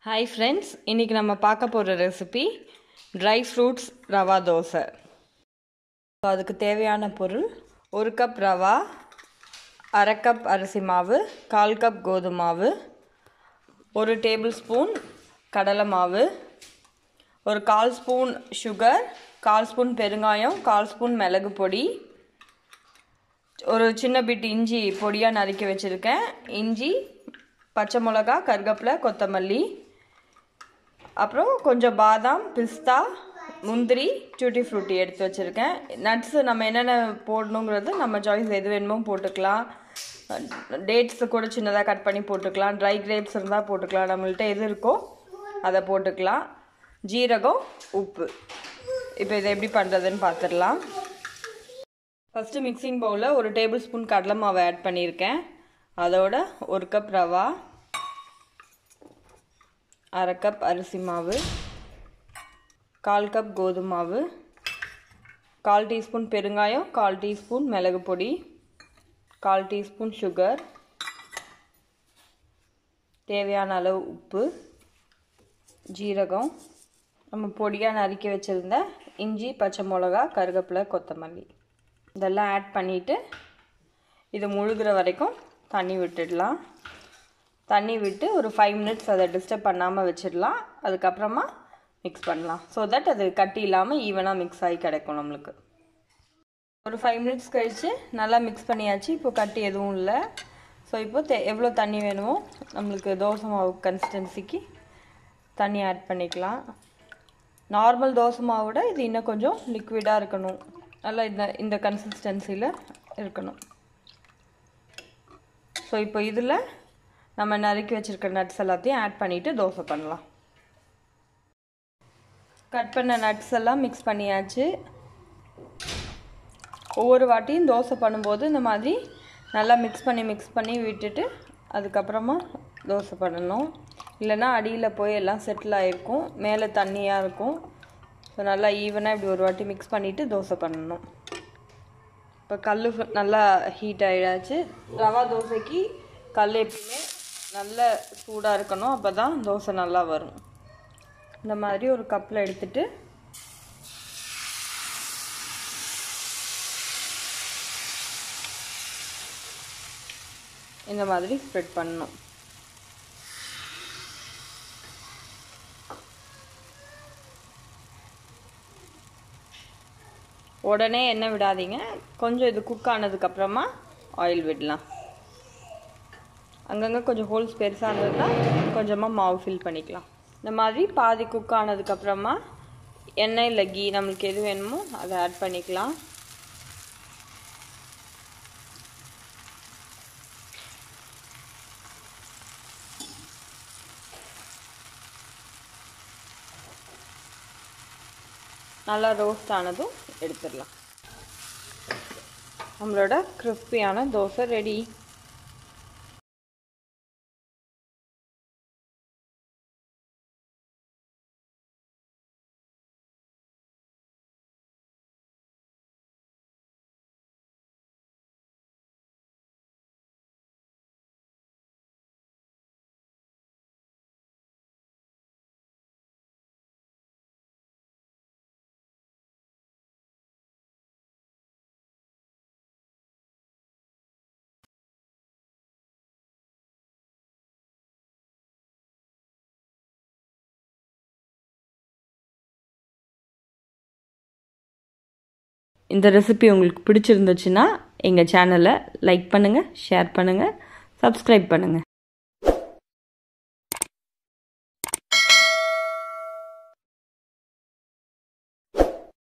hi friends இன்றைக்கி நம்ம பார்க்க போகிற recipe dry fruits rava dosa so அதுக்கு தேவையான பொருள் ஒரு கப் ரவா அரை கப் அரிசி மாவு கால் கப் கோதுமை மாவு ஒரு டேபிள் ஸ்பூன் கடலை மாவு ஒரு கால் ஸ்பூன் சுகர் கால் ஸ்பூன் பெருங்காயம் கால் ஸ்பூன் மிளகு பொடி ஒரு சின்ன பிட் இஞ்சி பொடியாக நறுக்கி வச்சுருக்கேன் இஞ்சி பச்சை மிளகா கருகப்பிலை கொத்தமல்லி அப்புறம் கொஞ்சம் பாதாம் பிஸ்தா முந்திரி டூட்டி ஃப்ரூட்டி எடுத்து வச்சுருக்கேன் நட்ஸு நம்ம என்னென்ன போடணுங்கிறது நம்ம சாய்ஸ் எது வேணுமோ போட்டுக்கலாம் டேட்ஸு கூட சின்னதாக கட் பண்ணி போட்டுக்கலாம் ட்ரை கிரேப்ஸ் இருந்தால் போட்டுக்கலாம் நம்மள்ட்ட எது இருக்கோ அதை போட்டுக்கலாம் ஜீரகம் உப்பு இப்போ இதை எப்படி பண்ணுறதுன்னு பார்த்துடலாம் ஃபஸ்ட்டு மிக்சிங் பவுலில் ஒரு டேபிள் ஸ்பூன் கடலை மாவை ஆட் பண்ணியிருக்கேன் அதோட ஒரு கப் ரவா அரை கப் அரிசி மாவு கால் கப் கோதுமை மாவு கால் டீஸ்பூன் பெருங்காயம் கால் டீஸ்பூன் மிளகு பொடி கால் டீஸ்பூன் சுகர் தேவையான அளவு உப்பு ஜீரகம் நம்ம பொடியாக நறுக்கி வச்சுருந்த இஞ்சி பச்சை மிளகா கருவேப்பிலை கொத்தமல்லி இதெல்லாம் ஆட் பண்ணிவிட்டு இது முழுகிற வரைக்கும் தண்ணி விட்டுடலாம் தண்ணி விட்டு ஒரு ஃபைவ் மினிட்ஸ் அதை டிஸ்டர்ப் பண்ணாமல் வச்சிடலாம் அதுக்கப்புறமா மிக்ஸ் பண்ணலாம் ஸோ தட் அது கட்டி இல்லாமல் ஈவனாக மிக்ஸ் ஆகி கிடைக்கும் நம்மளுக்கு ஒரு ஃபைவ் மினிட்ஸ் கழித்து நல்லா மிக்ஸ் பண்ணியாச்சு இப்போ கட்டி எதுவும் இல்லை ஸோ இப்போ தே எவ்வளோ தண்ணி வேணுமோ நம்மளுக்கு தோசை மாவு கன்சிஸ்டன்சிக்கு தண்ணி ஆட் பண்ணிக்கலாம் நார்மல் தோசை மாவோட இது இன்னும் கொஞ்சம் லிக்விடாக இருக்கணும் நல்லா இந்த இந்த கன்சிஸ்டன்சியில் இருக்கணும் ஸோ இப்போ இதில் நம்ம நறுக்கி வச்சுருக்க நட்ஸ் எல்லாத்தையும் ஆட் பண்ணிவிட்டு தோசை பண்ணலாம் கட் பண்ண நட்ஸ் எல்லாம் மிக்ஸ் பண்ணியாச்சு ஒவ்வொரு வாட்டியும் தோசை பண்ணும்போது இந்த மாதிரி நல்லா மிக்ஸ் பண்ணி மிக்ஸ் பண்ணி விட்டுட்டு அதுக்கப்புறமா தோசை பண்ணணும் இல்லைன்னா அடியில் போய் எல்லாம் செட்டில் ஆகிருக்கும் மேலே தண்ணியாக இருக்கும் ஸோ நல்லா ஈவனாக இப்படி ஒரு வாட்டி மிக்ஸ் பண்ணிவிட்டு தோசை பண்ணணும் இப்போ கல் நல்லா ஹீட் ஆகிடாச்சு ரவா தோசைக்கு கல் எப்பயுமே நல்ல சூடாக இருக்கணும் அப்போ தான் தோசை நல்லா வரும் இந்த மாதிரி ஒரு கப்பில் எடுத்துட்டு இந்த மாதிரி ஸ்ப்ரெட் பண்ணணும் உடனே எண்ணெய் விடாதீங்க கொஞ்சம் இது குக் ஆனதுக்கப்புறமா ஆயில் விடலாம் அங்கங்கே கொஞ்சம் ஹோல்ஸ் பெருசாக இருந்ததுன்னா கொஞ்சமாக மாவு ஃபில் பண்ணிக்கலாம் இந்த மாதிரி பாதி குக் ஆனதுக்கப்புறமா எண்ணெய் இல்லை கீ நம்மளுக்கு எது வேணுமோ அதை ஆட் பண்ணிக்கலாம் நல்லா ரோஸ்ட் ஆனதும் எடுத்துடலாம் நம்மளோட கிறிஸ்பியான தோசை ரெடி இந்த ரெசிபி உங்களுக்கு பிடிச்சிருந்துச்சுன்னா எங்கள் சேனலை லைக் பண்ணுங்கள் ஷேர் பண்ணுங்கள் சப்ஸ்கிரைப் பண்ணுங்கள்